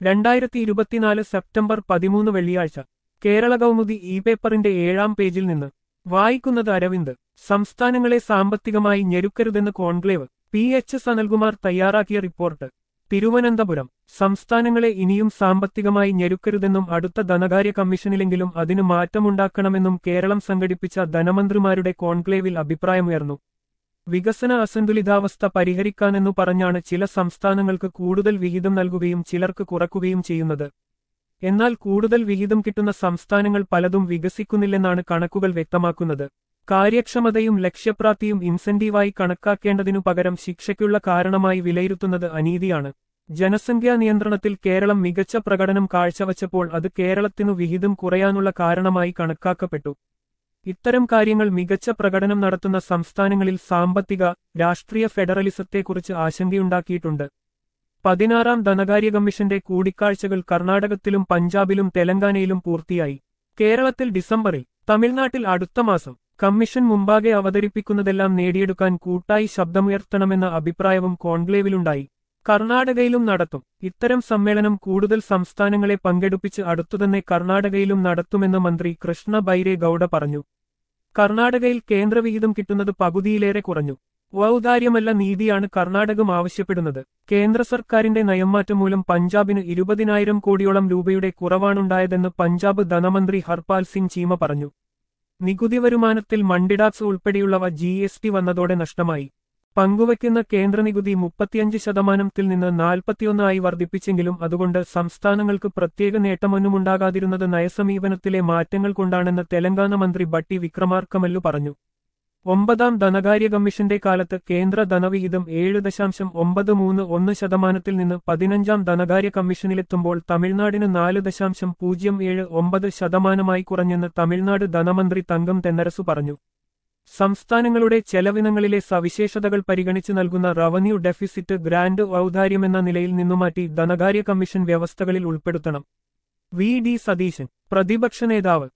രണ്ടായിരത്തി ഇരുപത്തിനാല് സെപ്റ്റംബർ പതിമൂന്ന് വെള്ളിയാഴ്ച കേരള കൗമുദി ഇ പേപ്പറിന്റെ ഏഴാം പേജിൽ നിന്ന് വായിക്കുന്നത് അരവിന്ദ് സംസ്ഥാനങ്ങളെ സാമ്പത്തികമായി ഞെരുക്കരുതെന്ന് കോൺക്ലേവ് പി എച്ച് സനൽകുമാർ തയ്യാറാക്കിയ റിപ്പോർട്ട് തിരുവനന്തപുരം സംസ്ഥാനങ്ങളെ ഇനിയും സാമ്പത്തികമായി ഞെരുക്കരുതെന്നും അടുത്ത ധനകാര്യ കമ്മീഷനിലെങ്കിലും അതിന് മാറ്റമുണ്ടാക്കണമെന്നും കേരളം സംഘടിപ്പിച്ച ധനമന്ത്രിമാരുടെ കോൺക്ലേവിൽ അഭിപ്രായമുയർന്നു വികസന അസന്തുലിതാവസ്ഥ പരിഹരിക്കാനെന്നു പറഞ്ഞാണ് ചില സംസ്ഥാനങ്ങൾക്ക് കൂടുതൽ വിഹിതം നൽകുകയും ചിലർക്ക് കുറക്കുകയും ചെയ്യുന്നത് എന്നാൽ കൂടുതൽ വിഹിതം കിട്ടുന്ന സംസ്ഥാനങ്ങൾ പലതും വികസിക്കുന്നില്ലെന്നാണ് കണക്കുകൾ വ്യക്തമാക്കുന്നത് കാര്യക്ഷമതയും ലക്ഷ്യപ്രാപ്തിയും ഇൻസെന്റീവായി കണക്കാക്കേണ്ടതിനു പകരം ശിക്ഷയ്ക്കുള്ള കാരണമായി വിലയിരുത്തുന്നത് അനീതിയാണ് ജനസംഖ്യാ നിയന്ത്രണത്തിൽ കേരളം മികച്ച പ്രകടനം കാഴ്ചവച്ചപ്പോൾ അത് കേരളത്തിനു വിഹിതം കുറയാനുള്ള കാരണമായി കണക്കാക്കപ്പെട്ടു ഇത്തരം കാര്യങ്ങൾ മികച്ച പ്രകടനം നടത്തുന്ന സംസ്ഥാനങ്ങളിൽ സാമ്പത്തിക രാഷ്ട്രീയ ഫെഡറലിസത്തെക്കുറിച്ച് ആശങ്കയുണ്ടാക്കിയിട്ടുണ്ട് പതിനാറാം ധനകാര്യ കമ്മീഷന്റെ കൂടിക്കാഴ്ചകൾ കർണാടകത്തിലും പഞ്ചാബിലും തെലങ്കാനയിലും പൂർത്തിയായി കേരളത്തിൽ ഡിസംബറിൽ തമിഴ്നാട്ടിൽ അടുത്ത മാസം കമ്മീഷൻ മുമ്പാകെ അവതരിപ്പിക്കുന്നതെല്ലാം നേടിയെടുക്കാൻ കൂട്ടായി ശബ്ദമുയർത്തണമെന്ന അഭിപ്രായവും കോൺക്ലേവിലുണ്ടായി കർണാടകയിലും നടത്തും ഇത്തരം സമ്മേളനം കൂടുതൽ സംസ്ഥാനങ്ങളെ പങ്കെടുപ്പിച്ച് അടുത്തുതന്നെ കർണാടകയിലും നടത്തുമെന്ന് മന്ത്രി കൃഷ്ണ ബൈരെ ഗൌഡ പറഞ്ഞു കർണാടകയിൽ കേന്ദ്രവിഹിതം കിട്ടുന്നത് പകുതിയിലേറെ കുറഞ്ഞു ഔദാര്യമല്ല നീതിയാണ് കർണാടകം ആവശ്യപ്പെടുന്നത് കേന്ദ്ര സർക്കാരിന്റെ നയംമാറ്റം മൂലം പഞ്ചാബിന് ഇരുപതിനായിരം കോടിയോളം രൂപയുടെ കുറവാണുണ്ടായതെന്ന് പഞ്ചാബ് ധനമന്ത്രി ഹർപാൽ സിംഗ് ചീമ പറഞ്ഞു നികുതി വരുമാനത്തിൽ മണ്ടിടാക്സ് ഉൾപ്പെടെയുള്ളവ ജി എസ് ടി വന്നതോടെ നഷ്ടമായി പങ്കുവയ്ക്കുന്ന കേന്ദ്ര നികുതി മുപ്പത്തിയഞ്ച് ശതമാനത്തിൽ നിന്ന് നാൽപ്പത്തിയൊന്ന് ആയി വർദ്ധിപ്പിച്ചെങ്കിലും അതുകൊണ്ട് സംസ്ഥാനങ്ങൾക്ക് പ്രത്യേക നേട്ടമൊന്നുമുണ്ടാകാതിരുന്നത് നയസമീപനത്തിലെ മാറ്റങ്ങൾ കൊണ്ടാണെന്ന് തെലങ്കാന മന്ത്രി ബട്ടി വിക്രമാർക്കമല്ലു പറഞ്ഞു ഒമ്പതാം ധനകാര്യ കമ്മീഷന്റെ കാലത്ത് കേന്ദ്ര ധനവിഹിതം ഏഴ് ദശാംശം ഒമ്പത് മൂന്ന് ഒന്ന് ശതമാനത്തിൽ നിന്ന് പതിനഞ്ചാം ധനകാര്യ കമ്മീഷനിലെത്തുമ്പോൾ തമിഴ്നാടിന് നാല് ദശാംശം പൂജ്യം ഏഴ് ഒമ്പത് ശതമാനമായി കുറഞ്ഞെന്ന് തമിഴ്നാട് ധനമന്ത്രി തങ്കം തെന്നരസു പറഞ്ഞു സംസ്ഥാനങ്ങളുടെ ചെലവിനങ്ങളിലെ സവിശേഷതകൾ പരിഗണിച്ച് നൽകുന്ന റവന്യൂ ഡെഫിസിറ്റ് ഗ്രാൻഡ് ഔദാര്യമെന്ന നിലയിൽ നിന്നുമാറ്റി ധനകാര്യ കമ്മീഷൻ വ്യവസ്ഥകളിൽ ഉൾപ്പെടുത്തണം വി ഡി സതീശൻ പ്രതിപക്ഷ നേതാവ്